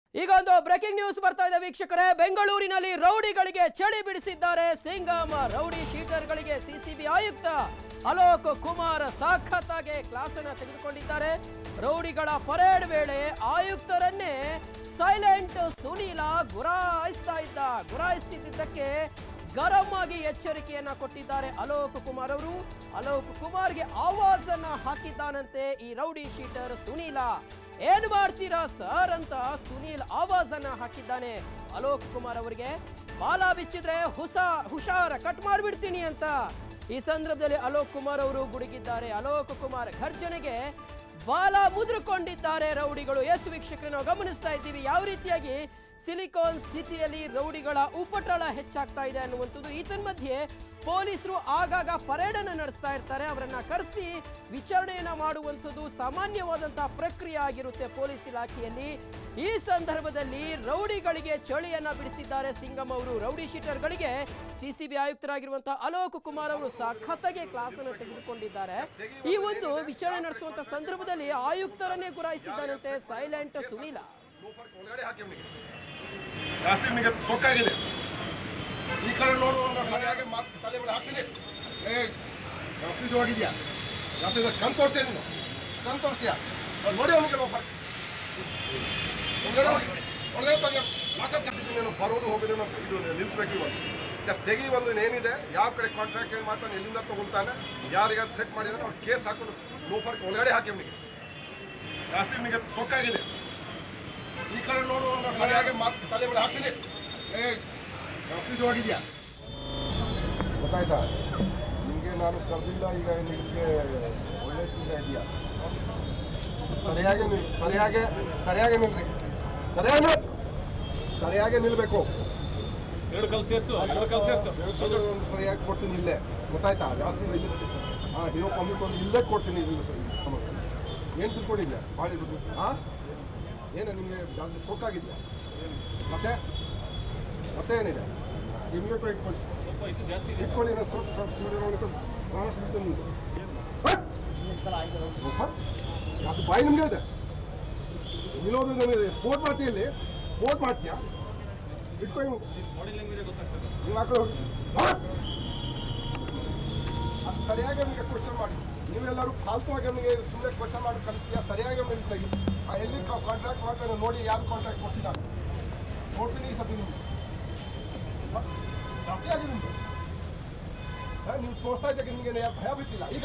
ಈಗ ಒಂದು breaking news ಬರ್ತಾ ಇದೆ ವೀಕ್ಷಕರೇ ಬೆಂಗಳೂರಿನಲ್ಲಿ ರೌಡಿಗಳಿಗೆ ಚಳಿ ಬಿಡಿಸಿದ್ದಾರೆ ಸಿಂಗಮ್ ರೌಡಿ ಶೀಟರ್ಗಳಿಗೆ ಸಿಸಿಬಿ ಆಯುಕ್ತ ಅಲೋಕ್ ಕುಮಾರ್ ಸಾಖತ್ತಾಗೆ ಕ್ಲಾಸ್ ಅನ್ನ ತೆಗೆದುಕೊಂಡಿದ್ದಾರೆ ರೌಡಿಗಳ ಪರೇಡ್ ವೇಳೆ ಆಯುಕ್ತರನ್ನೇ ಸೈಲೆಂಟ್ ಸುನೀಲ ಗುರಾಯಿಸ್ತಾ ಇದ್ದ ಗುರಾಯಿಸ್ತಿದ್ದಕ್ಕೆ ಗರಂ ಆಗಿ ಎಚ್ಚರಿಕೆಯನ್ನ ಕೊಟ್ಟಿದ್ದಾರೆ ಅಲೋಕ್ ಕುಮಾರ್ ಅವರು ಅಲೋಕ್ ಕುಮಾರ್ಗೆ ಆವಾಜನ್ನ ಹಾಕಿದ್ದಾನಂತೆ ಈ ರೌಡಿ ಶೀಟರ್ ಸುನೀಲ ಏನ್ ಮಾಡ್ತೀರಾ ಸರ್ ಅಂತ ಸುನೀಲ್ ಆವಾಜನ್ನ ಹಾಕಿದ್ದಾನೆ ಅಲೋಕ್ ಕುಮಾರ್ ಅವರಿಗೆ ಬಾಲ ಬಿಚ್ಚಿದ್ರೆ ಹುಸ ಹುಷಾರ ಕಟ್ ಮಾಡ್ಬಿಡ್ತೀನಿ ಅಂತ ಈ ಸಂದರ್ಭದಲ್ಲಿ ಅಲೋಕ್ ಕುಮಾರ್ ಅವರು ಗುಡುಗಿದ್ದಾರೆ ಅಲೋಕ್ ಕುಮಾರ್ ಘರ್ಜನೆಗೆ ಬಾಲ ಮುದ್ರಕೊಂಡಿದ್ದಾರೆ ರೌಡಿಗಳು ಎಸ್ ವೀಕ್ಷಕರು ನಾವು ಗಮನಿಸ್ತಾ ಇದ್ದೀವಿ ಯಾವ ರೀತಿಯಾಗಿ ಸಿಲಿಕಾನ್ ಸಿಟಿಯಲ್ಲಿ ರೌಡಿಗಳ ಉಪಟಳ ಹೆಚ್ಚಾಗ್ತಾ ಇದೆ ಅನ್ನುವಂಥದ್ದು ಈತನ್ ಮಧ್ಯೆ ಪೊಲೀಸರು ಆಗಾಗ ಪರೇಡ್ ಅನ್ನು ನಡೆಸ್ತಾ ಇರ್ತಾರೆ ಅವರನ್ನ ಕರೆಸಿ ವಿಚಾರಣೆಯನ್ನ ಮಾಡುವಂಥದ್ದು ಸಾಮಾನ್ಯವಾದಂತಹ ಪ್ರಕ್ರಿಯೆ ಆಗಿರುತ್ತೆ ಪೊಲೀಸ್ ಇಲಾಖೆಯಲ್ಲಿ ಈ ಸಂದರ್ಭದಲ್ಲಿ ರೌಡಿಗಳಿಗೆ ಚಳಿಯನ್ನ ಬಿಡಿಸಿದ್ದಾರೆ ಸಿಂಗಮ್ ಅವರು ರೌಡಿ ಶೀಟರ್ಗಳಿಗೆ ಸಿಸಿಬಿ ಆಯುಕ್ತರಾಗಿರುವಂತಹ ಅಲೋಕ್ ಕುಮಾರ್ ಅವರು ಸಖತ್ತಾಗಿ ಕ್ಲಾಸ್ ಅನ್ನು ತೆಗೆದುಕೊಂಡಿದ್ದಾರೆ ಈ ಒಂದು ವಿಚಾರಣೆ ನಡೆಸುವಂತ ಸಂದರ್ಭದಲ್ಲಿ ಆಯುಕ್ತರನ್ನೇ ಗುರಾಯಿಸಿದ್ದಾನಂತೆ ಸೈಲೆಂಟ್ ಸುನೀಲ ಲೋಫರ್ ಒಳಗಡೆ ಹಾಕಿ ಅವನಿಗೆ ಜಾಸ್ತಿ ಅವನಿಗೆ ಸೊಕ್ಕಾಗಿದೆ ಈ ಕಡೆ ನೋಡು ಅವ್ನ ಸರಿಯಾಗಿ ಮಾತು ತಲೆ ಮೇಲೆ ಹಾಕ್ತೀನಿ ಏ ಜಾಸ್ತಿ ಹೋಗಿದ್ಯಾ ಜಾಸ್ತಿ ಇದ್ರೆ ಕಣ್ ತೋರಿಸ್ತೀಯ ನೀನು ಕಣ್ ತೋರಿಸ್ತೀಯಾ ಅವ್ನು ನೋಡಿ ಅವನಿಗೆ ಲೋಫರ್ ಒಳಗಡೆ ಹೋಗಿ ಒಳಗಡೆ ತಂಗ ಲಾಕಪ್ ಕಸಿದ್ದೀನಿ ನೀನು ಬರೋದು ಹೋಗೋದು ನಾನು ಇದು ನಿಲ್ಲಿಸ್ಬೇಕು ಇವತ್ತು ಈಗ ತೆಗಿ ಒಂದು ಏನಿದೆ ಯಾವ ಕಡೆ ಕಾಂಟ್ರಾಕ್ಟ್ ಏನು ಮಾಡ್ತಾನೆ ಎಲ್ಲಿಂದ ತಗೊಳ್ತಾನೆ ಯಾರಿಗಾರು ಥ್ರೆಟ್ ಮಾಡಿದಾನೆ ಅವ್ರು ಕೇಸ್ ಹಾಕೊಂಡು ಲೋಫರ್ ಒಳಗಡೆ ಹಾಕಿ ಅವನಿಗೆ ಜಾಸ್ತಿ ಅವನಿಗೆ ಸೊಕ್ಕಾಗಿದೆ ಈ ಕಡೆ ನೋಡು ಅವ್ನ ಸರಿಯಾಗಿ ಮಾತು ತಲೆ ಮೇಲೆ ಹಾಕ್ತೀನಿ ಏ ಜಾಸ್ತಿ ಹೋಗಿದ್ಯಾ ಗೊತ್ತಾಯ್ತಾ ನಿಮಗೆ ನಾನು ಕರೆದಿಲ್ಲ ಈಗ ನಿಮಗೆ ಒಳ್ಳೆ ತಿಂದ ಇದೆಯಾ ಸರಿಯಾಗಿ ನಿಲ್ ಸರಿಯಾಗಿ ಸರಿಯಾಗಿ ನಿಲ್ರಿ ಸರಿಯಾಗಿ ನಿಲ್. ಸರಿಯಾಗಿ ನಿಲ್ಬೇಕು ಎರಡು ಕಲ್ ಸೇರ್ಸು ಎರಡು ಕಲ್ ಸೇರ್ಸು ಸೇರ್ಸೋದು ಒಂದು ಸರಿಯಾಗಿ ಕೊಡ್ತೀನಿ ಇಲ್ಲೇ ಗೊತ್ತಾಯ್ತಾ ಜಾಸ್ತಿ ಹಾಂ ಹೀರೋ ಕಂಪ್ಲೀಟ್ ಒಂದು ಇಲ್ಲೇ ಕೊಡ್ತೀನಿ ಇಲ್ಲ ಸಮಸ್ಯೆ ಏನು ತಿಳ್ಕೊಂಡಿದ್ಯಾ ಮಾಡಿ ಬಿಟ್ಟು ಹಾಂ ಏನು ನಿಮಗೆ ಜಾಸ್ತಿ ಸೊಕ್ಕಾಗಿದ್ಯಾ ಮತ್ತೆ ಮತ್ತೆ ಏನಿದೆ ಇಮ್ಮಿಡಿಯೇಟ್ ಇಟ್ಕೊಳ್ಳಿ ಸ್ವಲ್ಪ ಇದು ಜಾಸ್ತಿ ಇದೆ ಇಟ್ಕೊಳ್ಳಿ ನಾನು ಸ್ವಲ್ಪ ಸ್ವಲ್ಪ ಸ್ಟುಡಿಯೋ ನೋಡ್ಕೊಂಡು ಕಾಣಿಸ್ಬಿಡ್ತೇನೆ ನಿಮಗೆ ಅದು ಬಾಯಿ ನಿಮಗೆ ಇದೆ ನಿಲ್ಲೋದು ನನಗೆ ಸ್ಪೋರ್ಟ್ ಮಾಡ್ತೀಯಲ್ಲಿ ಸ್ಪೋರ್ಟ್ ಮಾಡ್ತೀಯಾ ಇಟ್ಕೊಳ್ಳಿ ಬಾಡಿ ಲ್ಯಾಂಗ್ವೇಜ್ ಗೊತ್ತಾಗ್ತದೆ ನೀವು ಆ ಕಡೆ ಹೋಗಿ ಹಾ? ಅದು ಸರಿಯಾಗಿ ಅವನಿಗೆ ಕ್ವಶನ್ ಮಾಡಿ ನೀವೆಲ್ಲರೂ ಫಾಲ್ತುವಾಗಿ ಅವನಿಗೆ ಸುಮ್ಮನೆ ಕ್ವಶನ್ ಮಾಡಿ ಕಲಿಸ್ತೀಯಾ ಸರಿಯಾಗಿ ಅವನಿಗೆ ತೆಗಿ ಆ ಎಲ್ಲಿ ಕಾಂಟ್ರಾಕ್ಟ್ ಮಾಡ್ತಾನೆ ನೋಡಿ ಯಾರು ಕಾಂಟ್ರಾಕ್ಟ್ ಕೊಡ್ಸಿದ್ದಾನೆ ಕೊಡ್ತೀನಿ ಈ ಸತಿ ನಿಮಗೆ ಹ? ಜಾಸ್ತಿ ಆಗಿದೆ ನಿಮಗೆ ಹ, ನೀವು ತೋರಿಸ್ತಾ ಇದ್ದಾಗ ನಿಮಗೆ ಭಯ ಬಿಟ್ಟಿಲ್ಲ ಈಗ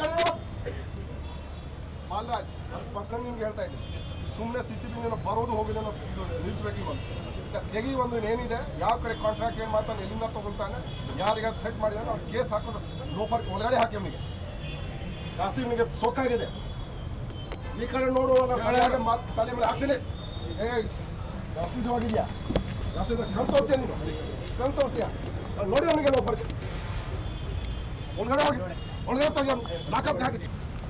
ಮಾಲ್ರಾಜ್ ಪರ್ಸನ್ ನಿಮ್ಗೆ ಹೇಳ್ತಾ ಇದ್ದೀನಿ ಸುಮ್ಮನೆ ಸಿ ಸಿ ಬಿ ಬರೋದು ಹೋಗಿಲ್ಲ ನಾವು ಇದು ನಿಲ್ಲಿಸ್ಬೇಕು ಇವತ್ತು ಈಗ ತೆಗಿ ಒಂದು ಏನಿದೆ ಯಾವ ಕಡೆ ಕಾಂಟ್ರಾಕ್ಟ್ ಏನು ಮಾಡ್ತಾನೆ ಎಲ್ಲಿಂದ ತಗೊಳ್ತಾನೆ ಯಾರಿಗಾರು ಥ್ರೆಟ್ ಮಾಡಿದಾನೆ ಅವ್ರು ಕೇಸ್ ಹಾಕೊಂಡು ಲೋಫರ್ ಒಳಗಡೆ ಹಾಕಿ ಅವನಿಗೆ ಜಾಸ್ತಿ ಅವನಿಗೆ ಸೊಕ್ಕಾಗಿದೆ ಈ ಕಡೆ ನೋಡು ನಾನು ಸರಿಯಾಗಿ ಮಾತು ತಲೆ ಮೇಲೆ ಹಾಕ್ತೀನಿ ಏ ಜಾಸ್ತಿ ಇದು ಹೋಗಿದ್ಯಾ ಜಾಸ್ತಿ ಇದ್ರೆ ಕಣ್ ತೋರಿಸ್ತೀಯ ನೀನು ಕಣ್ ತೋರಿಸ್ತೀಯಾ ಅವ್ನು ನೋಡಿ ಅವನಿಗೆ ಲೋಫರ್ ಒಳಗಡೆ ಹೋಗಿ ಒಳಗಡೆ ತಗೊಂಡು ಲಾಕಪ್ ಹಾಕಿಸಿ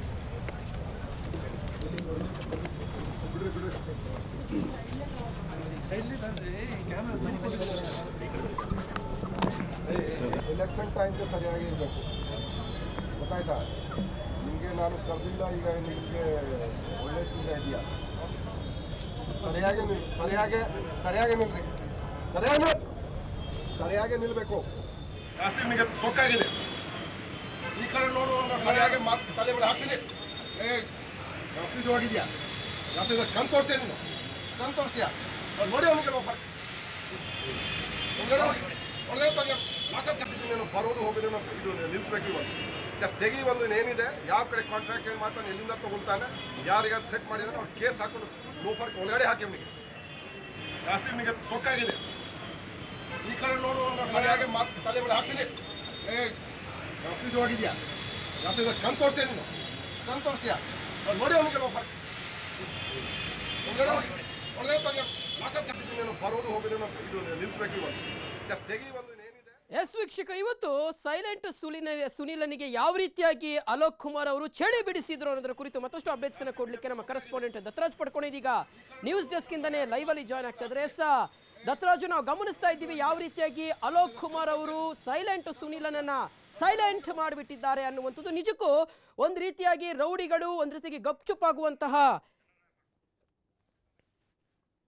ಎಲೆಕ್ಷನ್ ಟೈಮ್ಗೆ ಸರಿಯಾಗಿ ಇರಬೇಕು ಗೊತ್ತಾಯ್ತಾ ನಿಮಗೆ ನಾನು ಕರೆದಿಲ್ಲ ಈಗ ನಿಮಗೆ ಒಳ್ಳೆ ತಿಂದ ಇದೆಯಾ ಸರಿಯಾಗಿ ನಿಲ್ ಸರಿಯಾಗಿ ಸರಿಯಾಗಿ ನಿಲ್ರಿ ಸರಿಯಾಗಿ ನಿಲ್. ಸರಿಯಾಗಿ ನಿಲ್ಬೇಕು ಜಾಸ್ತಿ ನಿಮಗೆ ಸೊಕ್ಕಾಗಿದೆ ಈ ಕಡೆ ನೋಡು ಅವ್ನ ಸರಿಯಾಗಿ ಮಾತು ತಲೆ ಮೇಲೆ ಹಾಕ್ತೀನಿ ಏ ಜಾಸ್ತಿ ಇದು ಹೋಗಿದ್ಯಾ ಜಾಸ್ತಿ ಇದ್ರೆ ಕಣ್ ತೋರಿಸ್ತೀಯ ನೀನು ಕಣ್ ತೋರಿಸ್ತೀಯಾ ಅವ್ನು ನೋಡಿ ಅವನಿಗೆ ಲೋಫರ್ ಒಳಗಡೆ ಹೋಗಿ ಒಳಗಡೆ ತಂಗ ಲಾಕಪ್ ಕಸಿದ್ದೀನಿ ನಾನು ಬರೋದು ಹೋಗೋದು ನಾನು ಇದು ನಿಲ್ಲಿಸ್ಬೇಕು ಇವತ್ತು ಈಗ ತೆಗಿ ಒಂದು ಏನಿದೆ ಯಾವ ಕಡೆ ಕಾಂಟ್ರಾಕ್ಟ್ ಏನು ಮಾಡ್ತಾನೆ ಎಲ್ಲಿಂದ ತಗೊಳ್ತಾನೆ ಯಾರಿಗಾರು ಥ್ರೆಟ್ ಮಾಡಿದಾನೆ ಅವ್ರು ಕೇಸ್ ಹಾಕೊಂಡು ಲೋಫರ್ ಒಳಗಡೆ ಹಾಕಿ ಅವನಿಗೆ ಜಾಸ್ತಿ ಅವನಿಗೆ ಸೊಕ್ಕಾಗಿದೆ ಈ ಕಡೆ ನೋಡು ಅವ್ನ ಸರಿಯಾಗಿ ಮಾತು ತಲೆ ಮೇಲೆ ಹಾಕ್ತೀನಿ ಏ ಜಾಸ್ತಿ ಇದು ಹೋಗಿದ್ಯಾ ಜಾಸ್ತಿ ಇದ್ರೆ ಕಣ್ ತೋರಿಸ್ತೀಯ ನೀನು ಕಣ್ ತೋರಿಸ್ತೀಯಾ ಅವ್ನು ನೋಡಿ ಅವನಿಗೆ ಲೋಫರ್ ಒಳಗಡೆ ಹೋಗಿ ಒಳಗಡೆ ತಂಗ ಲಾಕಪ್ ಕಸಿದ್ದೀನಿ ನಾನು ಬರೋದು ಹೋಗೋದು ನಾನು ಇದು ನಿಲ್ಲಿಸ್ಬೇಕು ಇವತ್ತು ಈಗ ತೆಗಿ ಒಂದು ಏನಿದೆ ಎಸ್ ವೀಕ್ಷಕರು ಇವತ್ತು ಸೈಲೆಂಟ್ ಸುಲಿನ ಸುನೀಲನಿಗೆ ಯಾವ ರೀತಿಯಾಗಿ ಅಲೋಕ್ ಕುಮಾರ್ ಅವರು ಚಳಿ ಬಿಡಿಸಿದ್ರು ಅನ್ನೋದರ ಕುರಿತು ಮತ್ತಷ್ಟು ಅಪ್ಡೇಟ್ಸ್ ಅನ್ನು ಕೊಡ್ಲಿಕ್ಕೆ ನಮ್ಮ ಕರೆಸ್ಪಾಂಡೆಂಟ್ ದತ್ತರಾಜ್ ಪಡ್ಕೊಂಡಿದ್ದೀಗ ನ್ಯೂಸ್ ಡೆಸ್ಕ್ ಇಂದಾನೆ ಲೈವ್ ಅಲ್ಲಿ ಜಾಯ್ನ್ ಆಗ್ತಾ ಇದ್ದಾರೆ ಎಸ್ ದತ್ತರಾಜು ನಾವು ಗಮನಿಸ್ತಾ ಇದ್ದೀವಿ ಯಾವ ರೀತಿಯಾಗಿ ಅಲೋಕ್ ಕುಮಾರ್ ಅವರು ಸೈಲೆಂಟ್ ಸುನೀಲನನ್ನ ಸೈಲೆಂಟ್ ಮಾಡಿಬಿಟ್ಟಿದ್ದಾರೆ ಅನ್ನುವಂಥದ್ದು ನಿಜಕ್ಕೂ ಒಂದು ರೀತಿಯಾಗಿ ರೌಡಿಗಳು ಒಂದು ರೀತಿಯಾಗಿ ಗಪ್ಚುಪ್ ಆಗುವಂತಹ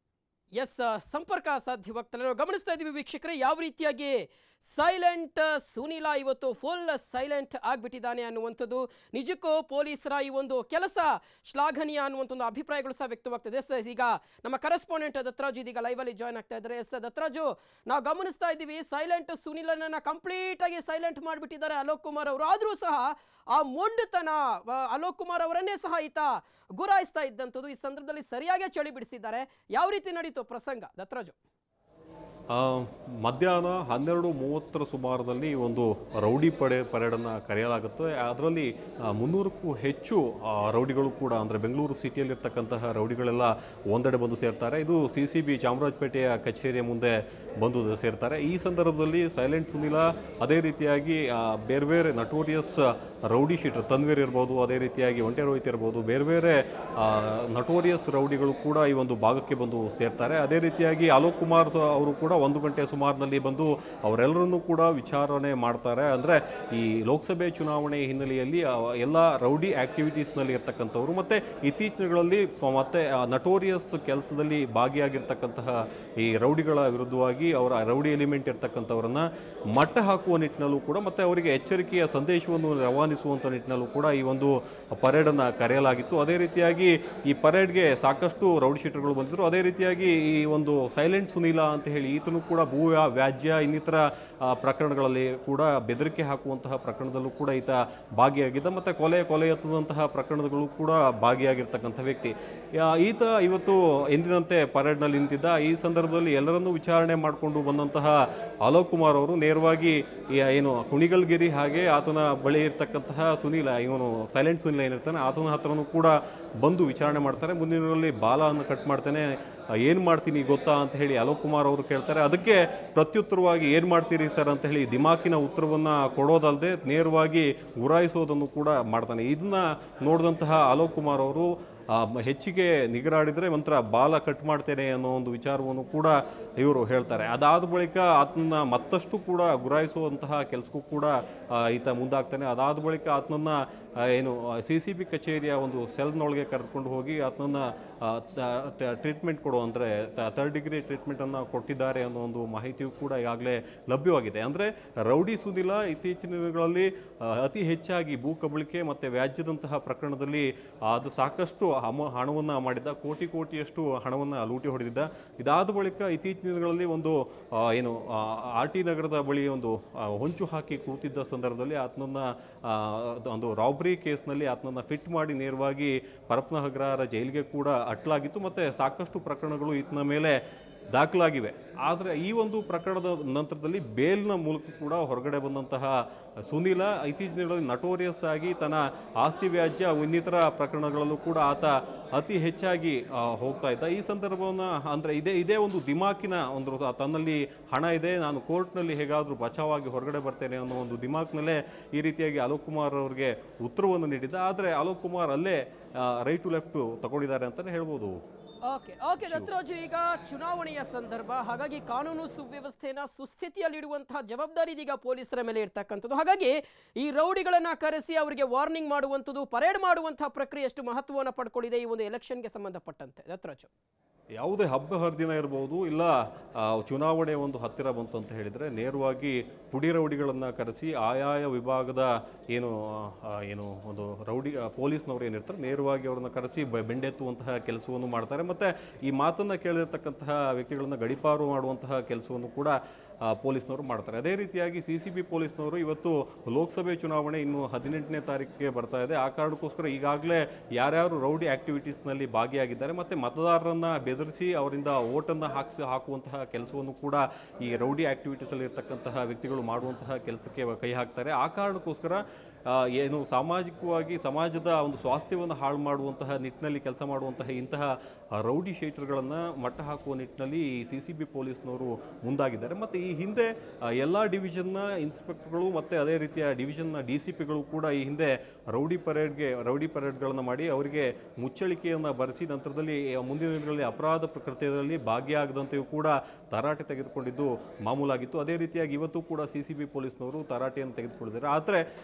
ಎಸ್ ಸಂಪರ್ಕ ಸಾಧ್ಯವಾಗ್ತಲ್ಲ ನಾವು ಗಮನಿಸ್ತಾ ಇದ್ದೀವಿ ವೀಕ್ಷಕರೇ ಯಾವ ರೀತಿಯಾಗಿ ಸೈಲೆಂಟ್ ಸುನೀಲ ಇವತ್ತು ಫುಲ್ ಸೈಲೆಂಟ್ ಆಗ್ಬಿಟ್ಟಿದ್ದಾನೆ ಅನ್ನುವಂಥದ್ದು ನಿಜಕ್ಕೂ ಪೊಲೀಸರ ಈ ಒಂದು ಕೆಲಸ ಶ್ಲಾಘನೀಯ ಅನ್ನುವಂಥ ಒಂದು ಅಭಿಪ್ರಾಯಗಳು ಸಹ ವ್ಯಕ್ತವಾಗ್ತದೆ ಎಸ್ ಈಗ ನಮ್ಮ ಕರೆಸ್ಪಾಂಡೆಂಟ್ ದತ್ತರಾಜು ಇದೀಗ ಲೈವಲ್ಲಿ ಜಾಯ್ನ್ ಆಗ್ತಾ ಇದ್ದಾರೆ ಎಸ್ ದತ್ತರಾಜು ನಾವು ಗಮನಿಸ್ತಾ ಇದ್ದೀವಿ ಸೈಲೆಂಟ್ ಸುನೀಲನನ್ನ ಕಂಪ್ಲೀಟ್ ಆಗಿ ಸೈಲೆಂಟ್ ಮಾಡಿಬಿಟ್ಟಿದ್ದಾರೆ ಅಲೋಕ್ ಕುಮಾರ್ ಅವರು ಆದರೂ ಸಹ ಆ ಮೊಂಡುತನ ಆ, ಅಲೋಕ್ ಕುಮಾರ್ ಅವರನ್ನೇ ಸಹ ಈತ ಗುರಾಯಿಸ್ತಾ ಇದ್ದಂಥದ್ದು ಈ ಸಂದರ್ಭದಲ್ಲಿ ಸರಿಯಾಗಿ ಚಳಿ ಬಿಡಿಸಿದ್ದಾರೆ ಯಾವ ರೀತಿ ನಡೀತು ಪ್ರಸಂಗ ದತ್ತರಾಜು ಆ, ಮಧ್ಯಾಹ್ನ ಹನ್ನೆರಡು ಮೂವತ್ತರ ಸುಮಾರದಲ್ಲಿ ಒಂದು ರೌಡಿ ಪಡೆ ಪರೇಡನ್ನು ಕರೆಯಲಾಗುತ್ತೆ ಅದರಲ್ಲಿ ಆ, ಮುನ್ನೂರಕ್ಕೂ ಹೆಚ್ಚು ಆ, ರೌಡಿಗಳು ಕೂಡ ಅಂದರೆ ಬೆಂಗಳೂರು ಸಿಟಿಯಲ್ಲಿರ್ತಕ್ಕಂತಹ ರೌಡಿಗಳೆಲ್ಲ ಒಂದೆಡೆ ಬಂದು ಸೇರ್ತಾರೆ ಇದು ಸಿ ಸಿ ಬಿ ಚಾಮರಾಜಪೇಟೆಯ ಕಚೇರಿಯ ಮುಂದೆ ಬಂದು ಸೇರ್ತಾರೆ ಈ ಸಂದರ್ಭದಲ್ಲಿ ಸೈಲೆಂಟ್ ಸುನೀಲ ಅದೇ ರೀತಿಯಾಗಿ ಆ, ಬೇರೆ ಬೇರೆ ನಟೋರಿಯಸ್ ರೌಡಿ ಶೀಟರ್ ತನ್ವೀರ್ ಇರ್ಬೋದು ಅದೇ ರೀತಿಯಾಗಿ ಒಂಟೆ ರೋಹಿತ್ ಇರ್ಬೋದು ಬೇರೆ ಬೇರೆ ನಟೋರಿಯಸ್ ರೌಡಿಗಳು ಕೂಡ ಈ ಒಂದು ಭಾಗಕ್ಕೆ ಬಂದು ಸೇರ್ತಾರೆ ಅದೇ ರೀತಿಯಾಗಿ ಅಲೋಕ್ ಕುಮಾರ್ ಸ- ಅವರು ಕೂಡ ಒಂದು ಗಂಟೆ ಸುಮಾರಿನಲ್ಲಿ ಬಂದು ಅವರೆಲ್ಲರನ್ನೂ ಕೂಡ ವಿಚಾರಣೆ ಮಾಡ್ತಾರೆ ಅಂದರೆ ಈ ಲೋಕಸಭೆ ಚುನಾವಣೆ ಹಿನ್ನೆಲೆಯಲ್ಲಿ ಆ, ಎಲ್ಲ ರೌಡಿ ಆಕ್ಟಿವಿಟೀಸ್ನಲ್ಲಿ ಇರ್ತಕ್ಕಂಥವ್ರು ಮತ್ತು ಇತ್ತೀಚಿನಗಳಲ್ಲಿ ಪ- ಮತ್ತೆ ನಟೋರಿಯಸ್ ಕೆಲಸದಲ್ಲಿ ಭಾಗಿಯಾಗಿರ್ತಕ್ಕಂತಹ ಈ ರೌಡಿಗಳ ವಿರುದ್ಧವಾಗಿ ಅವರ ರೌಡಿ ಎಲಿಮೆಂಟ್ ಇರ್ತಕ್ಕಂಥವ್ರನ್ನ ಮಟ್ಟ ಹಾಕುವ ನಿಟ್ಟಿನಲ್ಲೂ ಕೂಡ ಮತ್ತು ಅವರಿಗೆ ಎಚ್ಚರಿಕೆಯ ಸಂದೇಶವನ್ನು ರವಾನಿಸುವಂಥ ನಿಟ್ಟಿನಲ್ಲೂ ಕೂಡ ಈ ಒಂದು ಪರೇಡನ್ನು ಕರೆಯಲಾಗಿತ್ತು ಅದೇ ರೀತಿಯಾಗಿ ಈ ಪರೇಡ್ಗೆ ಸಾಕಷ್ಟು ರೌಡಿ ಶೀಟರ್ಗಳು ಬಂದಿದ್ದರು ಅದೇ ರೀತಿಯಾಗಿ ಈ ಒಂದು ಸೈಲೆಂಟ್ ಸುನೀಲ ಅಂತ ಹೇಳಿ ಈತನು ಕೂಡ ಭೂ ವ್ಯಾ- ವ್ಯಾಜ್ಯ ಇನ್ನಿತರ ಆ, ಪ್ರಕರಣಗಳಲ್ಲಿ ಕೂಡ ಬೆದರಿಕೆ ಹಾಕುವಂತಹ ಪ್ರಕರಣದಲ್ಲೂ ಕೂಡ ಈತ ಭಾಗಿಯಾಗಿದ್ದ ಮತ್ತು ಕೊಲೆ ಕೊಲೆ ಎತ್ತದಂತಹ ಪ್ರಕರಣಗಳು ಕೂಡ ಭಾಗಿಯಾಗಿರ್ತಕ್ಕಂಥ ವ್ಯಕ್ತಿ ಯಾ- ಈತ ಇವತ್ತು ಎಂದಿನಂತೆ ಪರೇಡ್ನಲ್ಲಿ ನಿಂತಿದ್ದ ಈ ಸಂದರ್ಭದಲ್ಲಿ ಎಲ್ಲರನ್ನೂ ವಿಚಾರಣೆ ಮಾಡಿಕೊಂಡು ಬಂದಂತಹ ಅಲೋಕ್ ಕುಮಾರ್ ಅವರು ನೇರವಾಗಿ ಈ ಏನು ಕುಣಿಗಲ್ಗಿರಿ ಹಾಗೆ ಆತನ ಬಳಿ ಇರ್ತಕ್ಕಂತಹ ಸುನೀಲ ಇವನು ಸೈಲೆಂಟ್ ಸುನೀಲ ಏನಿರ್ತಾನೆ ಆತನ ಹತ್ರನೂ ಕೂಡ ಬಂದು ವಿಚಾರಣೆ ಮಾಡ್ತಾರೆ ಮುಂದಿನರಲ್ಲಿ ಬಾಲವನ್ನು ಕಟ್ ಮಾಡ್ತಾನೆ ಏನು ಮಾಡ್ತೀನಿ ಗೊತ್ತಾ ಅಂತ ಹೇಳಿ ಅಲೋಕ್ ಕುಮಾರ್ ಅವರು ಕೇಳ್ತಾರೆ ಅದಕ್ಕೆ ಪ್ರತ್ಯುತ್ತರವಾಗಿ ಏನು ಮಾಡ್ತೀರಿ ಸರ್ ಅಂತ ಹೇಳಿ ದಿಮಾಕಿನ ಉತ್ತರವನ್ನು ಕೊಡೋದಲ್ಲದೆ ನೇರವಾಗಿ ಗುರಾಯಿಸೋದನ್ನು ಕೂಡ ಮಾಡ್ತಾನೆ ಇದನ್ನ ನೋಡಿದಂತಹ ಅಲೋಕ್ ಕುಮಾರ್ ಅವರು ಆ, ಮ- ಹೆಚ್ಚಿಗೆ ನಿಗರಾಡಿದರೆ ನಂತರ ಬಾಲ ಕಟ್ ಮಾಡ್ತೇನೆ ಅನ್ನೋ ಒಂದು ವಿಚಾರವನ್ನು ಕೂಡ ಇವರು ಹೇಳ್ತಾರೆ ಅದಾದ ಬಳಿಕ ಆತನ ಮತ್ತಷ್ಟು ಕೂಡ ಗುರಾಯಿಸುವಂತಹ ಕೆಲಸಕ್ಕೂ ಕೂಡ ಆ, ಈತ ಮುಂದಾಗ್ತಾನೆ ಅದಾದ ಬಳಿಕ ಆತನನ್ನು ಏನು ಸಿ ಸಿ ಬಿ ಕಚೇರಿಯ ಒಂದು ಸೆಲ್ನೊಳಗೆ ಕರೆದುಕೊಂಡು ಹೋಗಿ ಆತನನ್ನು ಟ್ರೀಟ್ಮೆಂಟ್ ಕೊಡು ಅಂದರೆ ಥರ್ಡ್ ಡಿಗ್ರಿ ಟ್ರೀಟ್ಮೆಂಟನ್ನು ಕೊಟ್ಟಿದ್ದಾರೆ ಅನ್ನೋ ಒಂದು ಮಾಹಿತಿಯು ಕೂಡ ಈಗಾಗಲೇ ಲಭ್ಯವಾಗಿದೆ ಅಂದರೆ ರೌಡಿ ಸುನಿಲ ಇತ್ತೀಚಿನ ದಿನಗಳಲ್ಲಿ ಆ, ಅತಿ ಹೆಚ್ಚಾಗಿ ಭೂ ಕಬಳಿಕೆ ಮತ್ತು ವ್ಯಾಜ್ಯದಂತಹ ಪ್ರಕರಣದಲ್ಲಿ ಅದು ಸಾಕಷ್ಟು ಹಮ ಹಣವನ್ನು ಮಾಡಿದ್ದ ಕೋಟಿ ಕೋಟಿಯಷ್ಟು ಹಣವನ್ನು ಲೂಟಿ ಹೊಡೆದಿದ್ದ ಇದಾದ ಬಳಿಕ ಇತ್ತೀಚಿನ ದಿನಗಳಲ್ಲಿ ಒಂದು ಆ, ಏನು ಆರ್ ಟಿ ನಗರದ ಬಳಿ ಒಂದು ಆ, ಹೊಂಚು ಹಾಕಿ ಕೂತಿದ್ದ ಸಂದರ್ಭದಲ್ಲಿ ಆತನನ್ನು ಒಂದು ರಾಬ್ರಿ ಕೇಸ್ನಲ್ಲಿ ಆತನನ್ನು ಫಿಟ್ ಮಾಡಿ ನೇರವಾಗಿ ಪರಪ್ನ ಅಗ್ರಹಾರ ಜೈಲಿಗೆ ಕೂಡ ಅಟ್ಲಾಗಿತ್ತು ಮತ್ತು ಸಾಕಷ್ಟು ಪ್ರಕರಣಗಳು ಈತನ ಮೇಲೆ ದಾಖಲಾಗಿವೆ ಆದರೆ ಈ ಒಂದು ಪ್ರಕರಣದ ನಂತರದಲ್ಲಿ ಬೇಲ್ನ ಮೂಲಕ ಕೂಡ ಹೊರಗಡೆ ಬಂದಂತಹ ಸುನೀಲ ಇತ್ತೀಚಿನ ದಿನಗಳಲ್ಲಿ ನಟೋರಿಯಸ್ ಆಗಿ ತನ್ನ ಆಸ್ತಿ ವ್ಯಾಜ್ಯ ಇನ್ನಿತರ ಪ್ರಕರಣಗಳಲ್ಲೂ ಕೂಡ ಆತ ಅತಿ ಹೆಚ್ಚಾಗಿ ಆ, ಹೋಗ್ತಾ ಇದ್ದ ಈ ಸಂದರ್ಭವನ್ನು ಅಂದರೆ ಇದೇ ಇದೇ ಒಂದು ದಿಮಾಕಿನ ಒಂದು ತನ್ನಲ್ಲಿ ಹಣ ಇದೆ ನಾನು ಕೋರ್ಟ್ನಲ್ಲಿ ಹೇಗಾದರೂ ಬಚಾವಾಗಿ ಹೊರಗಡೆ ಬರ್ತೇನೆ ಅನ್ನೋ ಒಂದು ದಿಮಾಕ್ನಲ್ಲೇ ಈ ರೀತಿಯಾಗಿ ಅಲೋಕ್ ಕುಮಾರ್ ಅವರಿಗೆ ಉತ್ತರವನ್ನು ನೀಡಿದ್ದ ಆದರೆ ಅಲೋಕ್ ಕುಮಾರ್ ಅಲ್ಲೇ ರೈಟ್ ಟು ಲೆಫ್ಟ್ ತಗೊಂಡಿದ್ದಾರೆ ಅಂತಲೇ ಹೇಳ್ಬೋದು ಓಕೆ ಓಕೆ ದತ್ತರಾಜು ಈಗ ಚುನಾವಣೆಯ ಸಂದರ್ಭ ಹಾಗಾಗಿ ಕಾನೂನು ಸುವ್ಯವಸ್ಥೆನ ಸುಸ್ಥಿತಿಯಲ್ಲಿಡುವಂತಹ ಜವಾಬ್ದಾರಿ ಇದೀಗ ಪೊಲೀಸರ ಮೇಲೆ ಇರ್ತಕ್ಕಂಥದ್ದು ಹಾಗಾಗಿ ಈ ರೌಡಿಗಳನ್ನ ಕರೆಸಿ ಅವರಿಗೆ ವಾರ್ನಿಂಗ್ ಮಾಡುವಂಥದ್ದು ಪರೇಡ್ ಮಾಡುವಂತಹ ಪ್ರಕ್ರಿಯೆ ಎಷ್ಟು ಮಹತ್ವವನ್ನು ಪಡ್ಕೊಂಡಿದೆ ಈ ಒಂದು ಎಲೆಕ್ಷನ್ಗೆ ಸಂಬಂಧಪಟ್ಟಂತೆ ದತ್ತರಾಜು ಯಾವುದೇ ಹಬ್ಬ ಹರಿದಿನ ಇರ್ಬೋದು ಇಲ್ಲ ಆ, ಚುನಾವಣೆ ಒಂದು ಹತ್ತಿರ ಬಂತು ಅಂತ ಹೇಳಿದರೆ ನೇರವಾಗಿ ಪುಡಿ ರೌಡಿಗಳನ್ನು ಕರೆಸಿ ಆಯಾಯ ವಿಭಾಗದ ಏನು ಆ, ಏನು ಒಂದು ರೌಡಿ ಆ, ಪೊಲೀಸ್ನವರು ಏನಿರ್ತಾರೆ ನೇರವಾಗಿ ಅವ್ರನ್ನ ಕರೆಸಿ ಬ- ಬೆಂಡೆತ್ತುವಂತಹ ಕೆಲಸವನ್ನು ಮಾಡ್ತಾರೆ ಮತ್ತು ಈ ಮಾತನ್ನು ಕೇಳಿರ್ತಕ್ಕಂತಹ ವ್ಯಕ್ತಿಗಳನ್ನು ಗಡಿಪಾರು ಮಾಡುವಂತಹ ಕೆಲಸವನ್ನು ಕೂಡ ಆ, ಪೊಲೀಸ್ನವರು ಮಾಡ್ತಾರೆ ಅದೇ ರೀತಿಯಾಗಿ ಸಿ ಸಿ ಬಿ ಪೊಲೀಸ್ನವರು ಇವತ್ತು ಲೋಕಸಭೆ ಚುನಾವಣೆ ಇನ್ನು ಹದಿನೆಂಟನೇ ತಾರೀಕಿಗೆ ಬರ್ತಾ ಇದೆ ಆ ಕಾರಣಕ್ಕೋಸ್ಕರ ಈಗಾಗಲೇ ಯಾರ್ಯಾರು ರೌಡಿ ಆಕ್ಟಿವಿಟೀಸ್ನಲ್ಲಿ ಭಾಗಿಯಾಗಿದ್ದಾರೆ ಮತ್ತು ಮತದಾರರನ್ನ ಬೆದರಿಸಿ ಅವರಿಂದ ಓಟನ್ನು ಹಾಕಿಸಿ ಹಾಕುವಂತಹ ಕೆಲಸವನ್ನು ಕೂಡ ಈ ರೌಡಿ ಆಕ್ಟಿವಿಟೀಸಲ್ಲಿ ಇರ್ತಕ್ಕಂತಹ ವ್ಯಕ್ತಿಗಳು ಮಾಡುವಂತಹ ಕೆಲಸಕ್ಕೆ ಕೈ ಹಾಕ್ತಾರೆ ಆ ಕಾರಣಕ್ಕೋಸ್ಕರ ಆ, ಏನು ಸಾಮಾಜಿಕವಾಗಿ ಸಮಾಜದ ಒಂದು ಸ್ವಾಸ್ಥ್ಯವನ್ನು ಹಾಳು ಮಾಡುವಂತಹ ನಿಟ್ಟಿನಲ್ಲಿ ಕೆಲಸ ಮಾಡುವಂತಹ ಇಂತಹ ಆ, ರೌಡಿ ಶೀಟರ್ಗಳನ್ನು ಮಟ್ಟ ಹಾಕುವ ನಿಟ್ಟಿನಲ್ಲಿ ಈ ಸಿ ಸಿ ಬಿ ಪೊಲೀಸ್ನವರು ಮುಂದಾಗಿದ್ದಾರೆ ಮತ್ತು ಈ ಹಿಂದೆ ಎಲ್ಲ ಡಿವಿಷನ್ನ ಇನ್ಸ್ಪೆಕ್ಟರ್ಗಳು ಮತ್ತು ಅದೇ ರೀತಿಯ ಡಿವಿಷನ್ನ ಡಿ ಸಿ ಪಿಗಳು ಕೂಡ ಈ ಹಿಂದೆ ರೌಡಿ ಪರೇಡ್ಗೆ ರೌಡಿ ಪರೇಡ್ಗಳನ್ನು ಮಾಡಿ ಅವರಿಗೆ ಮುಚ್ಚಳಿಕೆಯನ್ನು ಬರೆಸಿ ನಂತರದಲ್ಲಿ ಆ, ಮುಂದಿನ ದಿನಗಳಲ್ಲಿ ಅಪರಾಧ ಕೃತ್ಯದಲ್ಲಿ ಭಾಗಿಯಾಗದಂತೆಯೂ ಕೂಡ ತರಾಟೆ ತೆಗೆದುಕೊಂಡಿದ್ದು ಮಾಮೂಲಾಗಿತ್ತು ಅದೇ ರೀತಿಯಾಗಿ ಇವತ್ತು ಕೂಡ ಸಿ ಸಿ ಬಿ ಪೊಲೀಸ್ನವರು ತರಾಟೆಯನ್ನು ತೆಗೆದುಕೊಂಡಿದ್ದಾರೆ ಆದರೆ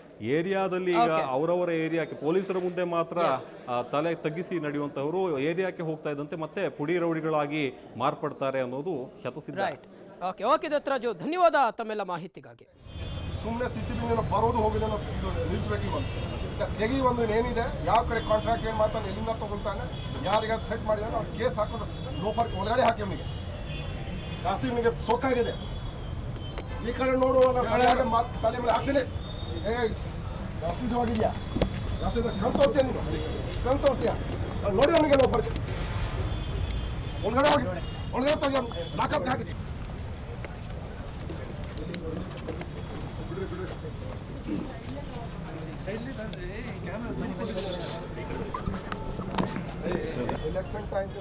ಏರಿಯಾದಲ್ಲಿ ಈಗ Okay. ಅವರವರ ಏರಿಯಾಕ್ಕೆ ಪೊಲೀಸರ ಮುಂದೆ ಮಾತ್ರ ಆ, ತಲೆ ತಗ್ಗಿಸಿ ನಡೆಯುವಂತವರು ಏರಿಯಾಕ್ಕೆ ಹೋಗ್ತಾ ಇದ್ದಂತೆ ಮತ್ತೆ ಪುಡಿ ರೌಡಿಗಳಾಗಿ ಮಾರ್ಪಡ್ತಾರೆ ಅನ್ನೋದು ಶತಸಿದ್ಧ ರೈಟ್ ಓಕೆ ಓಕೆ ದತ್ತರಾಜು ಧನ್ಯವಾದ ತಮ್ಮೆಲ್ಲ ಮಾಹಿತಿಗಾಗಿ ಸುಮ್ಮನೆ ಸಿ ಸಿ ಬಿ ಬರೋದು ಹೋಗೋದೇನೋ ಇದು ನಿಲ್ಲಿಸ್ಬೇಕು ಈಗ ಒಂದು ತೆಗಿ ಒಂದು ಏನಿದೆ ಯಾವ ಕಡೆ ಕಾಂಟ್ರಾಕ್ಟ್ ಏನು ಮಾಡ್ತಾನೆ ಎಲ್ಲಿಂದ ತಗೊಂತಾನೆ ಯಾರಿಗಾರು ಥ್ರೆಟ್ ಮಾಡಿದಾನೆ ಅವ್ರು ಕೇಸ್ ಹಾಕೊಂಡು ಲೋಫರ್ ಒಳಗಡೆ ಹಾಕಿ ಅವನಿಗೆ ಜಾಸ್ತಿ ಇವನಿಗೆ ಸೊಕ್ಕಾಗಿದೆ ಈ ಕಡೆ ನೋಡು ನಾನು ಸರಿಯಾಗಿ ಮಾತು ತಲೆ ಮೇಲೆ ಹಾಕ್ತೀನಿ ಏ ಜಾಸ್ತಿ ಇದುವಾಗಿದೆಯಾ ಜಾಸ್ತಿ ಕಣ್ ತೋರ್ತೀಯ ನೀನು ಕಣ್ ತೋರ್ಸಿಯ ನೋಡಿ ಅವನಿಗೆ ಲೋಫರ್ ಒಳಗಡೆ ಹೋಗಿ ಒಳಗಡೆ ತೋಗಿ ಲಾಕಪ್ ಹಾಕಿಸಿ